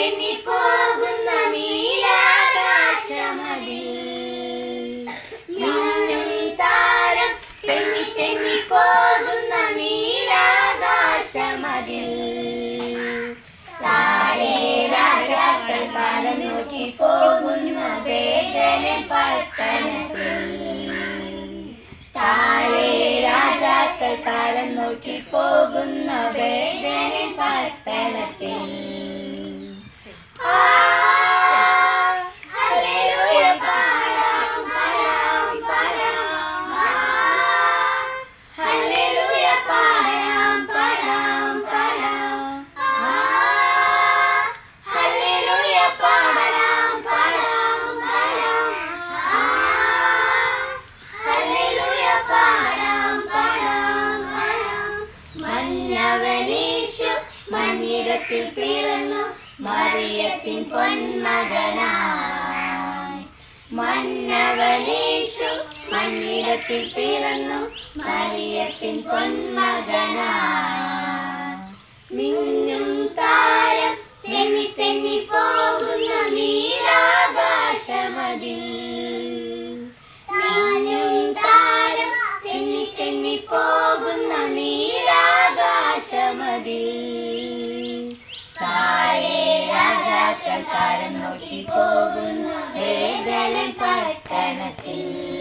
തെന്നി പോകുന്ന നീലാകാശമതിൽ മിന്നും താരം തെന്നി തെന്നി പോകുന്ന നീലാകാശമതിൽ താഴെ രാജാക്കൾ കാലം നോക്കി പോകുന്ന വേദന പട്ടണത്തിൽ താഴെ രാജാക്കൾ കാലം നോക്കി പോകുന്ന വേദന പട്ടണത്തിൽ ആ, ഹല്ലേലൂയ പാടാം, പാടാം, പാടാം. ആ, ഹല്ലേലൂയ പാടാം, പാടാം, പാടാം. ആ, ഹല്ലേലൂയ പാടാം, പാടാം, പാടാം. ആ, ഹല്ലേലൂയ പാടാം, പാടാം, പാടാം. മന്നവനീശു മണ്ണിടത്തിൽ പിറന്നു മറിയത്തിൻ പൊന്മകനായി മന്നവനീശു മണ്ണിടത്തിൽ പിറന്നു മറിയത്തിൻ പൊന്മകനായി മിന്നും താരം തെന്നി തെന്നി പോകുന്ന നീലാകാശമതിൽ മിന്നും താരം തെന്നി തെന്നി പോകുന്ന നീലാകാശമതിൽ താഴെ രാജാക്കൾ കാലം നോക്കി പോകുന്ന വേദലൻ പട്ടണത്തിൽ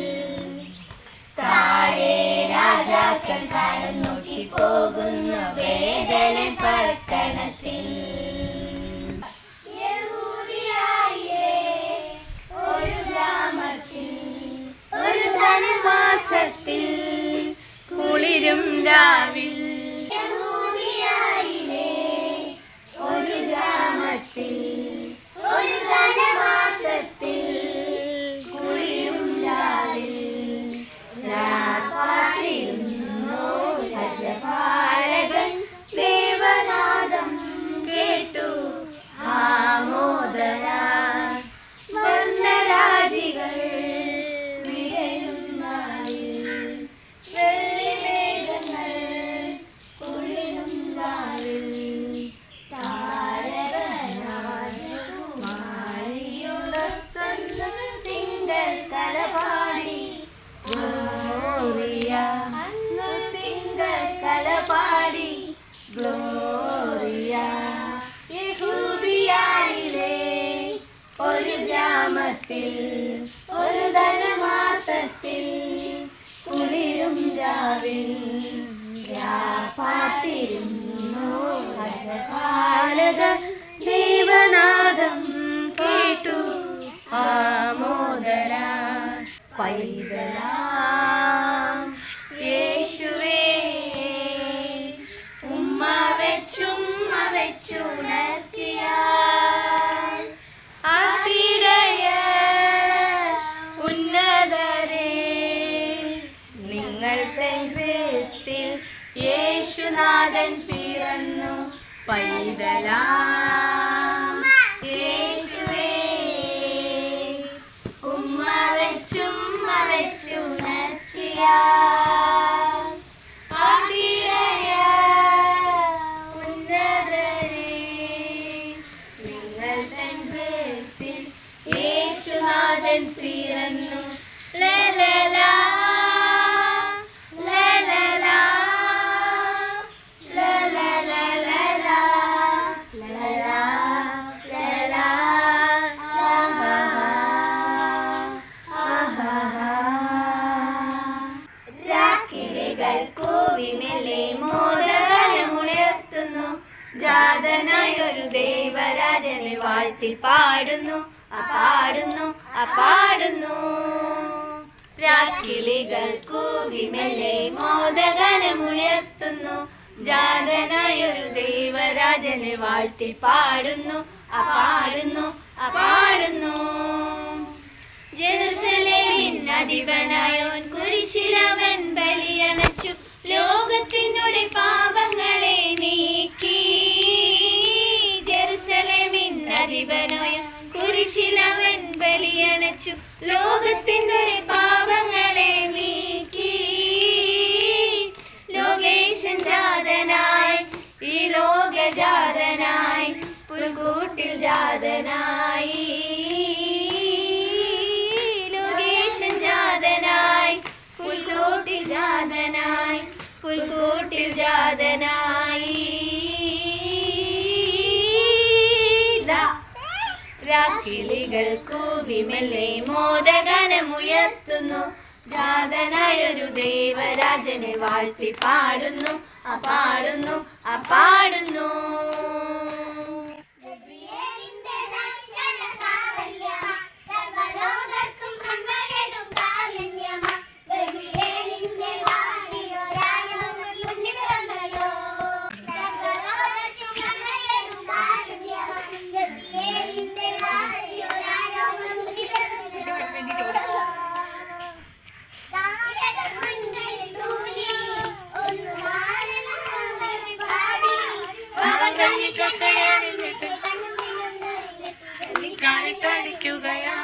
താഴെ രാജാക്കൾ കാലം നോക്കി പോകുന്ന വേദലൻ പട്ടണത്തിൽ ഒരു ഗ്രാമത്തിൽ ഒരു ധനുമാസത്തിൽ കുളിരും രാവിൽ യഹൂദിയായിലെ ഒരു ഗ്രാമത്തിൽ ഒരു ധനുമാസത്തിൽ കുളിരും രാവിൽ രാപ്പാടിരുന്നു രജപാലകൻ ദേവനാദം കേട്ടു ആമോദന വർണ്ണരാജികൾ വിരലും നാളിൽ വെള്ളിമേഘങ്ങൾ കുളിരും നാളിൽ താരകനാകുമാരിയുണർത്തുന്നു തിങ്കൾ കലപാടി ഗ്ലോറിയ അന്നു തിങ്കൾ കലപാടി ഗ്ലോറിയ യഹൂദിയായിലെ ഒരു ഗ്രാമത്തിൽ ഒരു ധനമാസത്തിൽ കുളിരും രാവിൽ പാട്ടിരുന്നു ഭജപാലക ദേവനാദം കേട്ടു ആമോദര പൈതലാം യേശുവേ ഉമ്മ വെച്ചുമ്മ വെച്ചുണർത്തിയ ആട്ടിടയ ഉന്നതരേ നിങ്ങൾ ഹൃത്തിൽ യേശുനാഥൻ പിറന്നു പൈതലാം യേശുവേ ഉമ്മ വെച്ചുമ്മ വെച്ചുണർത്തിയ ആട്ടിടയ ഉന്നതരേ നിങ്ങൾ തൻ ഹൃത്തിൽ യേശുനാഥൻ പിറന്നു ലലലാ, ലലലാ, ലലലലലാ, ലലാ, ലലാ, ആഹാ, ആഹാ. രാക്കിളികൾ കൂവിമെല്ലെ മോദഗനമുയർത്തുന്നു ജാതനായ ഒരു ദേവരാജനെ വാഴ്ത്തി പാടുന്നു ആ പാടുന്നു ആ പാടുന്നു രാക്കിളികൾ കൂവിമെല്ലെ മോദഗനമുയർത്തുന്നു ജാതനായ ഒരു ദേവരാജനെ വാഴ്ത്തി പാടുന്നു ആ പാടുന്നു ആ പാടുന്നു ജെറുസലേമിൻ അധിപനായോൻ കുരിശിലവൻ ബലിയണച്ചു ലോകത്തിനുടെ പാപങ്ങളെ നീക്കി ജെറുസലേമിൻ അധിപനായോൻ കുരിശിലവൻ ബലിയണച്ചു ലോകത്തിനുടെ പാപങ്ങളെ നീക്കി ലോകേശൻ ജാതനായി ഈ ലോകജാതനായി പുൽക്കൂട്ടിൽ ജാതനായി ലോകേശൻ ജാതനായി പുൽക്കൂട്ടിൽ ജാതനായി പുൽക്കൂട്ടിൽ ജാതനായി ദാ രാക്കിളികൾ കൂവിമെല്ലെ മോദഗനമുയർത്തുന്നു ജാതനായൊരു ദേവരാജനെ വാഴ്ത്തി പാടുന്നു ആ പാടുന്നു ആ പാടുന്നു ഗബ്രിയേലിന്റെ ദർശന സാവല്യമ സർവ്വലോകർക്കും നന്മയേകും കാരുണ്യമ ഗബ്രിയേലിന്റെ വാണിയൊരായോ മുന്നിൽ വന്നല്ലോ സർവ്വലോകർക്കും നന്മയേകും കാരുണ്യമ ഗബ്രിയേലിന്റെ വാണിയൊരായോ മുന്നിൽ വന്നല്ലോ താരക മുന്നിൽ തൂങ്ങി ഒരു വാനലോകം പാടി അവൻ കണ്ണിക്കച്ചയണിഞ്ഞിട്ട് കാണിക്കടിക്കുകയാ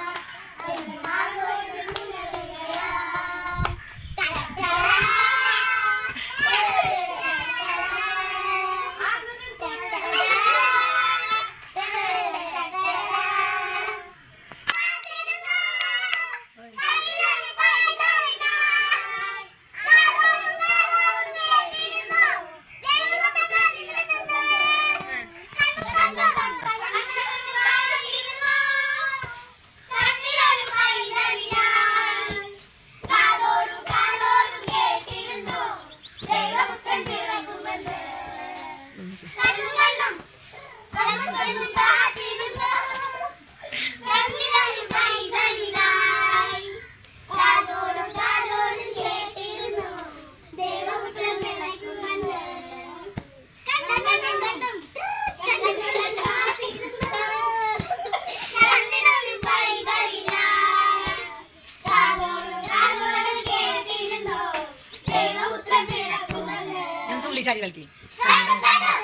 കാതോടും കാതോടും കേട്ടിരുന്നു ദേവപുത്രൻ നിറയ്ക്കുമെന്ന് കണ്ടും കണ്ടും കണ്ടും കണ്ടും കണ്ടും കാത്തിരുന്നു കണ്ണിനൊരു കൈകളിലായി കാതോടും കാതോടും കേട്ടിരുന്നു ദേവപുത്രൻ പിറക്കുമെന്ന് ഞാൻ തുള്ളിച്ചാടി കളിക്കും കണ്ടും കണ്ടും